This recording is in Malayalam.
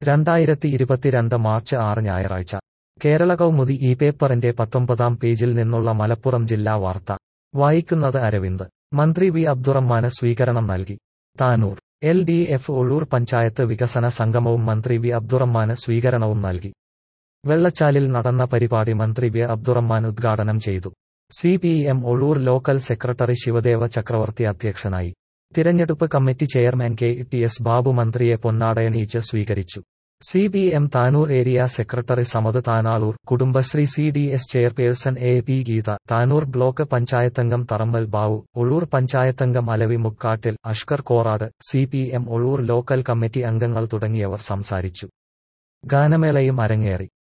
രണ്ടായിരത്തി ഇരുപത്തിരണ്ട് മാർച്ച് ആറ് ഞായറാഴ്ച കേരള കൗമുദി ഈ പേപ്പറിന്റെ പത്തൊമ്പതാം പേജിൽ നിന്നുള്ള മലപ്പുറം ജില്ലാ വാർത്ത വായിക്കുന്നത് അരവിന്ദ് മന്ത്രി വി അബ്ദുറഹ്മാന് സ്വീകരണം നൽകി Tanur L D F Ozhur panchayat വികസന സംഗമവും മന്ത്രി വി അബ്ദുറഹ്മാന് സ്വീകരണവും നൽകി വെള്ളച്ചാലിൽ നടന്ന പരിപാടി മന്ത്രി വി അബ്ദുറഹ്മാൻ ഉദ്ഘാടനം ചെയ്തു C P M Ozhur local secretary Sivadeva Chakravarthi അധ്യക്ഷനായി തിരഞ്ഞെടുപ്പ് committee chairman K T S Babu മന്ത്രിയെ പൊന്നാടയണീച്ച് സ്വീകരിച്ചു C P M Tanur area secretary Samad Thanalur Kudumbashree C D S chairperson A P Geetha Tanur block പഞ്ചായത്തംഗം തറമ്മൽ ബാവു ഒഴൂർ പഞ്ചായത്തംഗം Alavi Mukkattil Ashkar Korad C P M Ozhur local committee അംഗങ്ങൾ തുടങ്ങിയവർ സംസാരിച്ചു ഗാനമേളയും അരങ്ങേറി